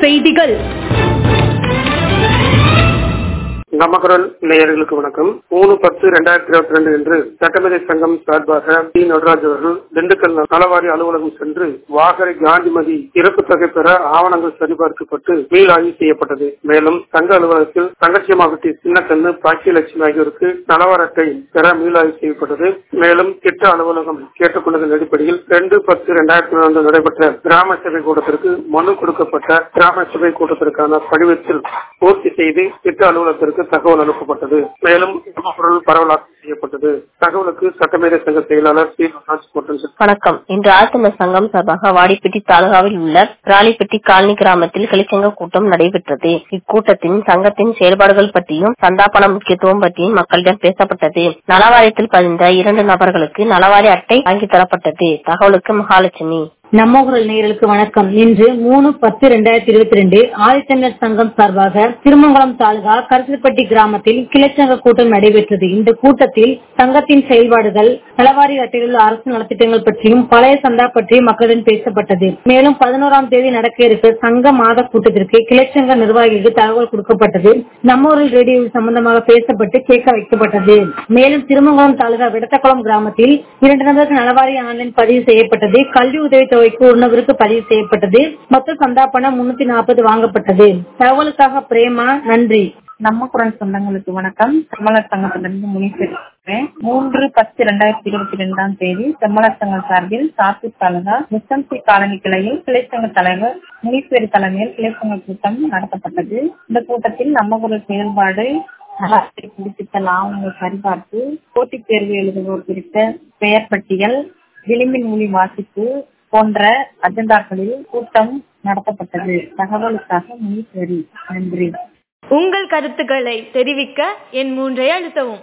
செய்திகள் நமக்குரல் நேயர்களுக்கு வணக்கம் மூணு பத்து ரெண்டாயிரத்தி இருபத்தி ரெண்டு என்று சட்டமேதை சங்கம் சார்பாக டி நடராஜ் அவர்கள் திண்டுக்கல் நலவாரி அலுவலகம் சென்று வாகரை காந்திமதி இறப்பு தொகை பெற ஆவணங்கள் சரிபார்க்கப்பட்டு மீளாய்வு செய்யப்பட்டது மேலும் சங்க அலுவலகத்தில் தங்கச்சியமாவட்டி சின்னக்கண்ணு பாக்கியலட்சுமி ஆகியோருக்கு நலவார அட்டை பெற மீளாய்வு செய்யப்பட்டது மேலும் திட்ட அலுவலகம் கேட்டுக்கொண்டதன் அடிப்படையில் ரெண்டு பத்து ரெண்டாயிரத்தி நான்கு நடைபெற்ற கிராம சபை கூட்டத்திற்கு மனு கொடுக்கப்பட்ட கிராம சபை கூட்டத்திற்கான படிவத்தில் பூர்த்தி செய்து திட்ட அலுவலகத்திற்கு தகவல் அனுப்பப்பட்டது மேலும் பொருள் பரவலாக்கம் செய்யப்பட்டது தகவலுக்கு சட்டமேதை சங்க செயலாளர் சி ராஜ் மற்றும் வணக்கம் இன்று ஆழ்த்தமிழ் சங்கம் சார்பாக வாடிப்பட்டி தாலுகாவில் உள்ள ராணிப்பட்டி காலனி கிராமத்தில் கிளைச்சங்க கூட்டம் நடைபெற்றது இக்கூட்டத்தின் சங்கத்தின் செயல்பாடுகள் பற்றியும் சந்தாபன முக்கியத்துவம் பற்றியும் மக்களிடம் பேசப்பட்டது நலவாரியத்தில் பதிந்த இரண்டு நபர்களுக்கு நலவாரி அட்டை வாங்கி தரப்பட்டது தகவலுக்கு மகாலட்சுமி நம்ம குரல் நேயர்களுக்கு வணக்கம் இன்று மூணு பத்து ரெண்டாயிரத்தி இருபத்தி ரெண்டு ஆதித்தமிழர் சங்கம் சார்பாக திருமங்கலம் தாலுகா கருசல்பட்டி கிராமத்தில் கிளைச்சங்க கூட்டம் நடைபெற்றது இந்த கூட்டத்தில் சங்கத்தின் செயல்பாடுகள் நலவாரி அட்டையில் உள்ள அரசு நலத்திட்டங்கள் பற்றியும் பழைய சந்தா பற்றியும் மக்களுடன் பேசப்பட்டது மேலும் பதினோராம் தேதி நடக்க இருக்க சங்க மாத கூட்டத்திற்கு கிளைச்சங்க நிர்வாகிகளுக்கு தகவல் கொடுக்கப்பட்டது நம்ம ஊரில் ரேடியோவில் சம்பந்தமாக பேசப்பட்டு கேட்க வைக்கப்பட்டது மேலும் திருமங்கலம் தாலுகா விடத்தக்குளம் கிராமத்தில் இரண்டு நபருக்கு நலவாரி ஆன்லைன் பதிவு செய்யப்பட்டது கல்வி உதவி தொகைக்கு ஒரு நபருக்கு பதிவு செய்யப்பட்டது மொத்த சந்தா பணம் முன்னூத்தி நாற்பது வாங்கப்பட்டது தகவலுக்காக பிரேமா நன்றி நம்ம குரல் சொந்தங்களுக்கு வணக்கம் செம்மலர் சங்கத்திலிருந்து முனீஸ்வரி மூன்று பத்து ரெண்டாயிரத்தி இருபத்தி ரெண்டாம் தேதி செம்மலர் சங்கம் சார்பில் சாத்தூர் தாலுகா முஸ்தம்சி காலனி கிளையில் கிளைச்சங்க தலைவர் முனீஸ்வரி தலைமையில் கிளைச்சங்க கூட்டம் நடத்தப்பட்டது இந்த கூட்டத்தில் நம்ம குரல் செயல்பாடு நலத்தை குறிப்பிட்ட லாபங்கள் சரிபார்த்து போட்டித் தேர்வு எழுதுவோர் குறித்த பெயர் பட்டியல் விளிம்பின் மொழி வாசிப்பு போன்ற அஜெண்டாக்களில் கூட்டம் நடத்தப்பட்டது தகவலுக்காக முனீஸ்வரி நன்றி உங்கள் கருத்துக்களை தெரிவிக்க என் மூன்றை அழுத்தவும்